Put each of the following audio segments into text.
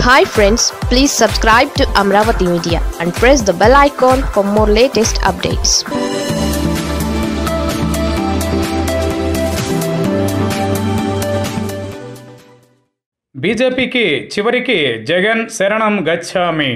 hi friends please subscribe to Amaravati media and press the bell icon for more latest updates బీజేపీకి చివరికి జగన్ శరణం గచ్చామి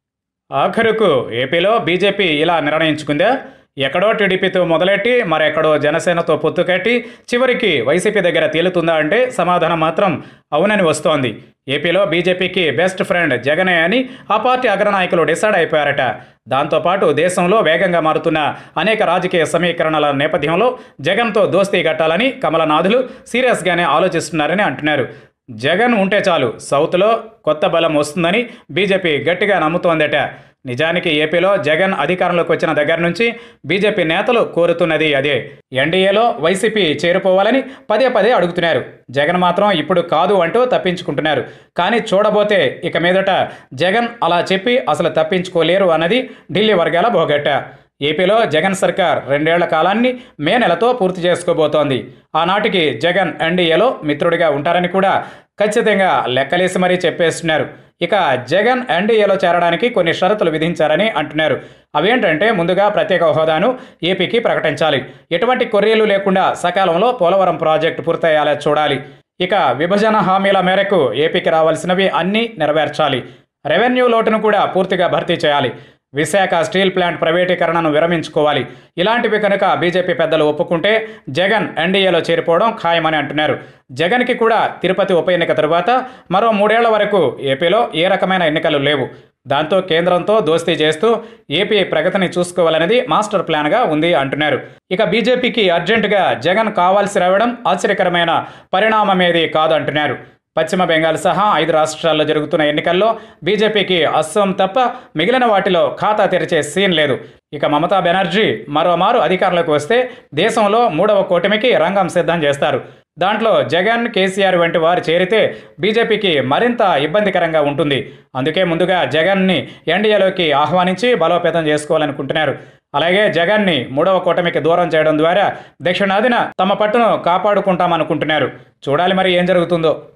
ఆఖరుకు ఏపీలో BJP ఇలా నిర్ణయించుకుందా ఎక్కడో టీడీపీతో మొదలెట్టి మరెక్కడో జనసేనతో పొత్తు కట్టి చివరికి వైసీపీ దగ్గర తేలుతుందా అంటే సమాధానం మాత్రం అవునని వస్తోంది ఏపీలో బీజేపీకి బెస్ట్ ఫ్రెండ్ జగనే అని ఆ పార్టీ అగ్రనాయకులు డిసైడ్ అయిపోయారట దాంతోపాటు దేశంలో వేగంగా మారుతున్న అనేక రాజకీయ సమీకరణల నేపథ్యంలో జగన్తో దోస్తీ కట్టాలని కమలనాథులు సీరియస్గానే ఆలోచిస్తున్నారని అంటున్నారు జగన్ ఉంటే చాలు సౌత్లో కొత్త బలం వస్తుందని బీజేపీ గట్టిగా నమ్ముతోందట నిజానికి ఏపీలో జగన్ అధికారంలోకి వచ్చిన దగ్గర నుంచి బీజేపీ నేతలు కోరుతున్నది అదే ఎన్డీఏలో వైసీపీ చేరిపోవాలని పదే పదే అడుగుతున్నారు జగన్ మాత్రం ఇప్పుడు కాదు అంటూ తప్పించుకుంటున్నారు కానీ చూడబోతే ఇక మీదట జగన్ అలా చెప్పి అసలు తప్పించుకోలేరు అన్నది ఢిల్లీ వర్గాల భోగట్ట ఏపీలో జగన్ సర్కార్ రెండేళ్ల కాలాన్ని మే నెలతో పూర్తి చేసుకోబోతోంది ఆనాటికి జగన్ ఎన్డీఏలో మిత్రుడిగా ఉంటారని కూడా ఖచ్చితంగా లెక్కలేసి మరీ చెప్పేస్తున్నారు ఇక జగన్ ఎన్డీఏలో చేరడానికి కొన్ని షరతులు విధించారని అంటున్నారు అవేంటంటే ముందుగా ప్రత్యేక హోదాను ఏపీకి ప్రకటించాలి ఎటువంటి కొర్రీలు లేకుండా సకాలంలో పోలవరం ప్రాజెక్టు పూర్తయ్యేలా చూడాలి ఇక విభజన హామీల మేరకు ఏపీకి రావాల్సినవి అన్నీ నెరవేర్చాలి రెవెన్యూ లోటును కూడా పూర్తిగా భర్తీ చేయాలి విశాఖ స్టీల్ ప్లాంట్ ప్రైవేటీకరణను విరమించుకోవాలి ఇలాంటివి కనుక బీజేపీ పెద్దలు ఒప్పుకుంటే జగన్ ఎన్డీఏలో చేరిపోవడం ఖాయమని అంటున్నారు జగన్కి కూడా తిరుపతి ఉప ఎన్నిక తరువాత మరో మూడేళ్ల వరకు ఏపీలో ఏ రకమైన ఎన్నికలు లేవు దాంతో కేంద్రంతో దోస్తీ చేస్తూ ఏపీ ప్రగతిని చూసుకోవాలనేది మాస్టర్ ప్లాన్గా ఉంది అంటున్నారు ఇక బీజేపీకి అర్జెంటుగా జగన్ కావాల్సి రావడం ఆశ్చర్యకరమైన పరిణామమేది కాదంటున్నారు పశ్చిమ బెంగాల్ సహా ఐదు రాష్ట్రాల్లో జరుగుతున్న ఎన్నికల్లో బీజేపీకి అస్సోం తప్ప మిగిలిన వాటిలో ఖాతా తెరిచే సీన్ లేదు ఇక మమతా బెనర్జీ మరోమారు అధికారంలోకి వస్తే దేశంలో మూడవ కూటమికి రంగం సిద్ధం చేస్తారు దాంట్లో జగన్ కేసీఆర్ వంటి వారు చేరితే బీజేపీకి మరింత ఇబ్బందికరంగా ఉంటుంది అందుకే ముందుగా జగన్ని ఎన్డీఏలోకి ఆహ్వానించి బలోపేతం చేసుకోవాలనుకుంటున్నారు అలాగే జగన్ని మూడవ కూటమికి దూరం చేయడం ద్వారా దక్షిణాదిన తమ పట్టును కాపాడుకుంటామనుకుంటున్నారు చూడాలి మరి ఏం జరుగుతుందో